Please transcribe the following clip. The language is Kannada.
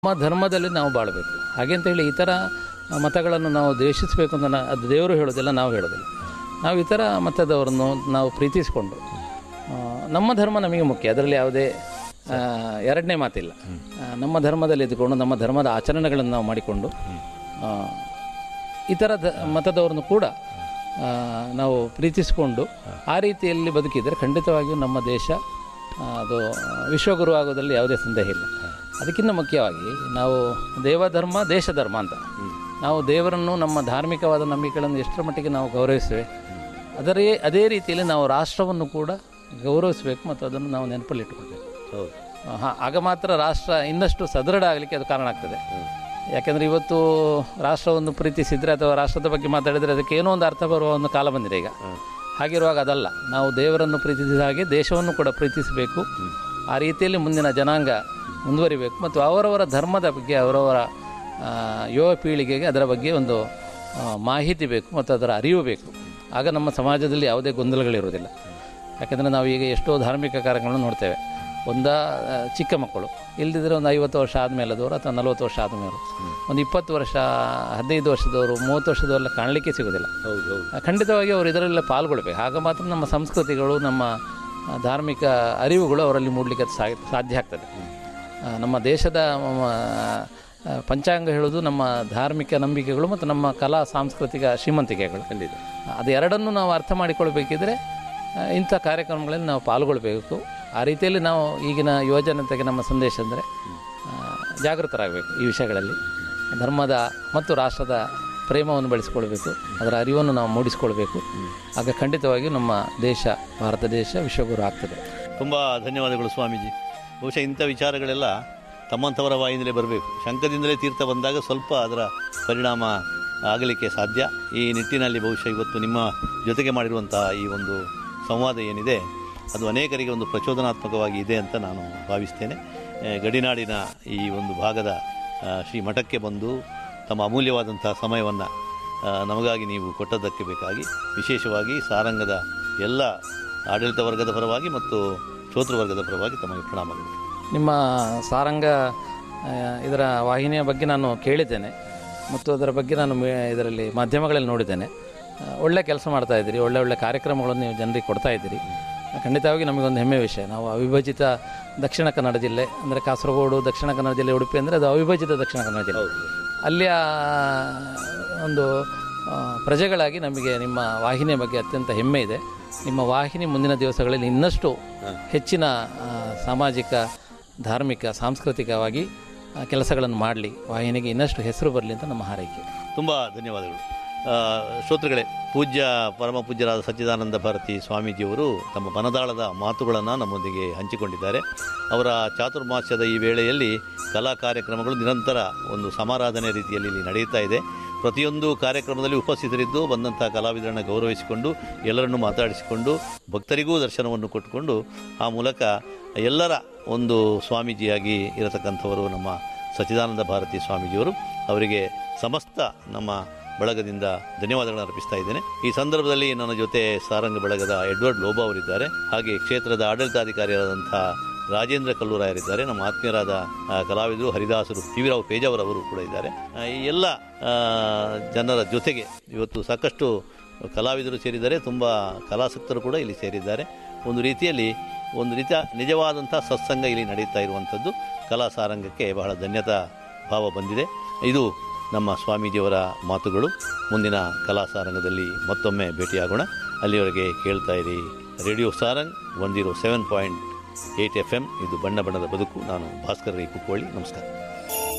ನಮ್ಮ ಧರ್ಮದಲ್ಲಿ ನಾವು ಬಾಳಬೇಕು ಹಾಗೆಂತೇಳಿ ಇತರ ಮತಗಳನ್ನು ನಾವು ದ್ವೇಷಿಸಬೇಕು ಅಂತ ನಾ- ಅದು ದೇವರು ಹೇಳೋದಿಲ್ಲ ನಾವು ಹೇಳೋದಿಲ್ಲ ನಾವು ಇತರ ಮತದವರನ್ನು ನಾವು ಪ್ರೀತಿಸಿಕೊಂಡು ಆ, ನಮ್ಮ ಧರ್ಮ ನಮಗೆ ಮುಖ್ಯ ಅದರಲ್ಲಿ ಯಾವುದೇ ಆ, ಎರಡನೇ ಮಾತಿಲ್ಲ ಆ, ನಮ್ಮ ಧರ್ಮದಲ್ಲಿ ಇದ್ದುಕೊಂಡು ನಮ್ಮ ಧರ್ಮದ ಆಚರಣೆಗಳನ್ನು ನಾವು ಮಾಡಿಕೊಂಡು ಆ, ಇತರ ದ ಮತದವರನ್ನು ಕೂಡ ಆ, ನಾವು ಪ್ರೀತಿಸಿಕೊಂಡು ಆ ರೀತಿಯಲ್ಲಿ ಬದುಕಿದರೆ ಖಂಡಿತವಾಗಿಯೂ ನಮ್ಮ ದೇಶ ಆ, ಅದು ವಿಶ್ವಗುರು ಆಗೋದ್ರಲ್ಲಿ ಯಾವುದೇ ಸಂದೇಹ ಇಲ್ಲ ಅದಕ್ಕಿಂತ ಮುಖ್ಯವಾಗಿ ನಾವು ದೇವಧರ್ಮ ದೇಶ ಧರ್ಮ ಅಂತ ನಾವು ದೇವರನ್ನು ನಮ್ಮ ಧಾರ್ಮಿಕವಾದ ನಂಬಿಕೆಗಳನ್ನು ಎಷ್ಟರ ಮಟ್ಟಿಗೆ ನಾವು ಗೌರವಿಸ್ತೇವೆ ಅದರೇ ಅದೇ ರೀತಿಯಲ್ಲಿ ನಾವು ರಾಷ್ಟ್ರವನ್ನು ಕೂಡ ಗೌರವಿಸಬೇಕು ಮತ್ತು ಅದನ್ನು ನಾವು ನೆನಪಲ್ಲಿಟ್ಟುಕೊಳ್ಬೇಕು ಹೌದು ಹಾಂ ಆಗ ಮಾತ್ರ ರಾಷ್ಟ್ರ ಇನ್ನಷ್ಟು ಸದೃಢ ಆಗಲಿಕ್ಕೆ ಅದು ಕಾರಣ ಆಗ್ತದೆ ಯಾಕೆಂದರೆ ಇವತ್ತು ರಾಷ್ಟ್ರವನ್ನು ಪ್ರೀತಿಸಿದರೆ ಅಥವಾ ರಾಷ್ಟ್ರದ ಬಗ್ಗೆ ಮಾತಾಡಿದರೆ ಅದಕ್ಕೆ ಏನೋ ಒಂದು ಅರ್ಥ ಬರುವ ಒಂದು ಕಾಲ ಬಂದಿದೆ ಈಗ ಹಾಗಿರುವಾಗ ಅದಲ್ಲ ನಾವು ದೇವರನ್ನು ಪ್ರೀತಿಸಿದ ಹಾಗೆ ದೇಶವನ್ನು ಕೂಡ ಪ್ರೀತಿಸಬೇಕು ಆ ರೀತಿಯಲ್ಲಿ ಮುಂದಿನ ಜನಾಂಗ ಮುಂದುವರಿಬೇಕು ಮತ್ತು ಅವರವರ ಧರ್ಮದ ಬಗ್ಗೆ ಅವರವರ ಆ, ಯುವ ಪೀಳಿಗೆಗೆ ಅದರ ಬಗ್ಗೆ ಒಂದು ಆ, ಮಾಹಿತಿ ಬೇಕು ಮತ್ತು ಅದರ ಅರಿವು ಬೇಕು ಆಗ ನಮ್ಮ ಸಮಾಜದಲ್ಲಿ ಯಾವುದೇ ಗೊಂದಲಗಳಿರುವುದಿಲ್ಲ ಯಾಕೆಂದರೆ ನಾವು ಈಗ ಎಷ್ಟೋ ಧಾರ್ಮಿಕ ಕಾರ್ಯಗಳನ್ನು ನೋಡ್ತೇವೆ ಒಂದ ಆ, ಚಿಕ್ಕ ಮಕ್ಕಳು ಇಲ್ಲದಿದ್ದರೆ ಒಂದು ಐವತ್ತು ವರ್ಷ ಆದಮೇಲದವರು ಅಥವಾ ನಲವತ್ತು ವರ್ಷ ಆದಮೇಲೆ ಒಂದು ಇಪ್ಪತ್ತು ವರ್ಷ ಹದಿನೈದು ವರ್ಷದವರು ಮೂವತ್ತು ವರ್ಷದವರೆಲ್ಲ ಕಾಣಲಿಕ್ಕೆ ಸಿಗೋದಿಲ್ಲ ಹೌದು ಹೌದು ಆ, ಖಂಡಿತವಾಗಿ ಅವರು ಇದರೆಲ್ಲ ಪಾಲ್ಗೊಳ್ಬೇಕು ಆಗ ಮಾತ್ರ ನಮ್ಮ ಸಂಸ್ಕೃತಿಗಳು ನಮ್ಮ ಆ, ಧಾರ್ಮಿಕ ಅರಿವುಗಳು ಅವರಲ್ಲಿ ಮೂಡಲಿಕ್ಕೆ ಅದು ಸಾ- ಸಾಧ್ಯ ಆಗ್ತದೆ ಆ, ನಮ್ಮ ದೇಶದ ಆ, ಪಂಚಾಂಗ ಹೇಳೋದು ನಮ್ಮ ಧಾರ್ಮಿಕ ನಂಬಿಕೆಗಳು ಮತ್ತು ನಮ್ಮ ಕಲಾ ಸಾಂಸ್ಕೃತಿಕ ಶ್ರೀಮಂತಿಕೆಗಳು ಖಂಡಿತ ಅದು ಎರಡನ್ನೂ ನಾವು ಅರ್ಥ ಮಾಡಿಕೊಳ್ಬೇಕಿದ್ರೆ ಆ, ಇಂಥ ಕಾರ್ಯಕ್ರಮಗಳಲ್ಲಿ ನಾವು ಪಾಲ್ಗೊಳ್ಬೇಕು ಆ ರೀತಿಯಲ್ಲಿ ನಾವು ಈಗಿನ ಯುವಜನತೆಗೆ ನಮ್ಮ ಸಂದೇಶ ಅಂದರೆ ಜಾಗೃತರಾಗಬೇಕು ಈ ವಿಷಯಗಳಲ್ಲಿ ಧರ್ಮದ ಮತ್ತು ರಾಷ್ಟ್ರದ ಪ್ರೇಮವನ್ನು ಬೆಳೆಸ್ಕೊಳ್ಬೇಕು ಅದರ ಅರಿವನ್ನು ನಾವು ಮೂಡಿಸ್ಕೊಳ್ಬೇಕು ಆಗ ಖಂಡಿತವಾಗಿಯೂ ನಮ್ಮ ದೇಶ ಭಾರತ ದೇಶ ವಿಶ್ವಗುರು ಆಗ್ತದೆ ತುಂಬ ಧನ್ಯವಾದಗಳು ಸ್ವಾಮೀಜಿ ಬಹುಶಃ ಇಂಥ ವಿಚಾರಗಳೆಲ್ಲ ತಮ್ಮಂಥವರ ವಾಯಿಂದಲೇ ಬರಬೇಕು ಶಂಕದಿಂದಲೇ ತೀರ್ಥ ಬಂದಾಗ ಸ್ವಲ್ಪ ಅದರ ಪರಿಣಾಮ ಆಗಲಿಕ್ಕೆ ಸಾಧ್ಯ ಈ ನಿಟ್ಟಿನಲ್ಲಿ ಬಹುಶಃ ಇವತ್ತು ನಿಮ್ಮ ಜೊತೆಗೆ ಮಾಡಿರುವಂತಹ ಈ ಒಂದು ಸಂವಾದ ಏನಿದೆ ಅದು ಅನೇಕರಿಗೆ ಒಂದು ಪ್ರಚೋದನಾತ್ಮಕವಾಗಿ ಇದೆ ಅಂತ ನಾನು ಭಾವಿಸ್ತೇನೆ ಆ, ಗಡಿನಾಡಿನ ಈ ಒಂದು ಭಾಗದ ಆ, ಶ್ರೀ ಮಠಕ್ಕೆ ಬಂದು ತಮ್ಮ ಅಮೂಲ್ಯವಾದಂತಹ ಸಮಯವನ್ನು ನಮಗಾಗಿ ನೀವು ಕೊಟ್ಟದ್ದಕ್ಕೆ ಬೇಕಾಗಿ ವಿಶೇಷವಾಗಿ ಸಾರಂಗದ ಎಲ್ಲ ಆಡಳಿತ ವರ್ಗದ ಪರವಾಗಿ ಮತ್ತು ಶ್ರೋತೃ ವರ್ಗದ ಪರವಾಗಿ ತಮಗೆ ಪ್ರಣಾಮಗಳು ನಿಮ್ಮ ಸಾರಂಗ ಆ, ಇದರ ವಾಹಿನಿಯ ಬಗ್ಗೆ ನಾನು ಕೇಳಿದ್ದೇನೆ ಮತ್ತು ಅದರ ಬಗ್ಗೆ ನಾನು ಮೇ- ಇದರಲ್ಲಿ ಮಾಧ್ಯಮಗಳಲ್ಲಿ ನೋಡಿದ್ದೇನೆ ಆ, ಒಳ್ಳೆ ಕೆಲಸ ಮಾಡ್ತಾ ಇದ್ದೀರಿ ಒಳ್ಳೆ ಒಳ್ಳೆ ಕಾರ್ಯಕ್ರಮಗಳನ್ನು ನೀವು ಜನರಿಗೆ ಕೊಡ್ತಾ ಇದ್ದೀರಿ ಖಂಡಿತವಾಗಿ ನಮಗೊಂದು ಹೆಮ್ಮೆ ವಿಷಯ ನಾವು ಅವಿಭಜಿತ ದಕ್ಷಿಣ ಕನ್ನಡ ಜಿಲ್ಲೆ ಅಂದರೆ ಕಾಸರಗೋಡು ದಕ್ಷಿಣ ಕನ್ನಡ ಜಿಲ್ಲೆ ಉಡುಪಿ ಅಂದರೆ ಅದು ಅವಿಭಜಿತ ದಕ್ಷಿಣ ಕನ್ನಡ ಜಿಲ್ಲೆ ಅಲ್ಲಿಯ ಒಂದು ಆ, ಪ್ರಜೆಗಳಾಗಿ ನಮಗೆ ನಿಮ್ಮ ವಾಹಿನಿಯ ಬಗ್ಗೆ ಅತ್ಯಂತ ಹೆಮ್ಮೆ ಇದೆ ನಿಮ್ಮ ವಾಹಿನಿ ಮುಂದಿನ ದಿವಸಗಳಲ್ಲಿ ಇನ್ನಷ್ಟು ಹೆಚ್ಚಿನ ಆ, ಸಾಮಾಜಿಕ ಧಾರ್ಮಿಕ ಸಾಂಸ್ಕೃತಿಕವಾಗಿ ಆ, ಕೆಲಸಗಳನ್ನು ಮಾಡಲಿ ವಾಹಿನಿಗೆ ಇನ್ನಷ್ಟು ಹೆಸರು ಬರಲಿ ಅಂತ ನಮ್ಮ ಹಾರೈಕೆ ತುಂಬ ಧನ್ಯವಾದಗಳು ಆ, ಶ್ರೋತೃಗಳೇ ಪೂಜ್ಯ ಪರಮ ಪೂಜ್ಯರಾದ ಸಚ್ಚಿದಾನಂದ ಭಾರತಿ ಸ್ವಾಮೀಜಿಯವರು ತಮ್ಮ ಮನದಾಳದ ಮಾತುಗಳನ್ನು ನಮ್ಮೊಂದಿಗೆ ಹಂಚಿಕೊಂಡಿದ್ದಾರೆ ಅವರ ಚಾತುರ್ಮಾಸ್ಯದ ಈ ವೇಳೆಯಲ್ಲಿ ಕಲಾ ಕಾರ್ಯಕ್ರಮಗಳು ನಿರಂತರ ಒಂದು ಸಮಾರಾಧನೆ ರೀತಿಯಲ್ಲಿ ಇಲ್ಲಿ ನಡೆಯುತ್ತಾ ಇದೆ ಪ್ರತಿಯೊಂದು ಕಾರ್ಯಕ್ರಮದಲ್ಲಿ ಉಪಸ್ಥಿತರಿದ್ದು ಬಂದಂಥ ಕಲಾವಿದರನ್ನು ಗೌರವಿಸಿಕೊಂಡು ಎಲ್ಲರನ್ನು ಮಾತಾಡಿಸಿಕೊಂಡು ಭಕ್ತರಿಗೂ ದರ್ಶನವನ್ನು ಕೊಟ್ಟುಕೊಂಡು ಆ ಮೂಲಕ ಎಲ್ಲರ ಒಂದು ಸ್ವಾಮೀಜಿಯಾಗಿ ಇರತಕ್ಕಂಥವರು ನಮ್ಮ ಸಚ್ಚಿದಾನಂದ ಭಾರತಿ ಸ್ವಾಮೀಜಿಯವರು ಅವರಿಗೆ ಸಮಸ್ತ ನಮ್ಮ ಬಳಗದಿಂದ ಧನ್ಯವಾದಗಳನ್ನು ಅರ್ಪಿಸ್ತಾ ಇದ್ದೇನೆ ಈ ಸಂದರ್ಭದಲ್ಲಿ ನನ್ನ ಜೊತೆ ಸಾರಂಗ ಬಳಗದ ಎಡ್ವರ್ಡ್ ಲೋಬಾ ಅವರಿದ್ದಾರೆ ಹಾಗೆ ಕ್ಷೇತ್ರದ ಆಡಳಿತಾಧಿಕಾರಿಯಾದಂಥ ರಾಜೇಂದ್ರ ಕಲ್ಲೂರಾಯರಿದ್ದಾರೆ ನಮ್ಮ ಆತ್ಮೀಯರಾದ ಆ, ಕಲಾವಿದರು ಹರಿದಾಸರು ಪಿ ವಿ ರಾವ್ ಪೇಜಾವರ್ ಅವರು ಕೂಡ ಇದ್ದಾರೆ ಆ, ಈ ಎಲ್ಲ ಆ, ಜನರ ಜೊತೆಗೆ ಇವತ್ತು ಸಾಕಷ್ಟು ಕಲಾವಿದರು ಸೇರಿದ್ದಾರೆ ತುಂಬ ಕಲಾಸಕ್ತರು ಕೂಡ ಇಲ್ಲಿ ಸೇರಿದ್ದಾರೆ ಒಂದು ರೀತಿಯಲ್ಲಿ ಒಂದು ರೀತಿಯ ನಿಜವಾದಂಥ ಸತ್ಸಂಗ ಇಲ್ಲಿ ನಡೀತಾ ಇರುವಂಥದ್ದು ಕಲಾ ಸಾರಂಗಕ್ಕೆ ಬಹಳ ಧನ್ಯತಾ ಭಾವ ಬಂದಿದೆ ಇದು ನಮ್ಮ ಸ್ವಾಮೀಜಿಯವರ ಮಾತುಗಳು ಮುಂದಿನ ಕಲಾ ಸಾರಂಗದಲ್ಲಿ ಮತ್ತೊಮ್ಮೆ ಭೇಟಿಯಾಗೋಣ ಅಲ್ಲಿವರೆಗೆ ಕೇಳ್ತಾ ಇರಿ radio Sarang one zero seven point eight F M ಇದು ಬಣ್ಣ ಬಣ್ಣದ ಬದುಕು ನಾನು ಭಾಸ್ಕರ್ ರೈ ಕುಕ್ಕೋಳಿ ನಮಸ್ಕಾರ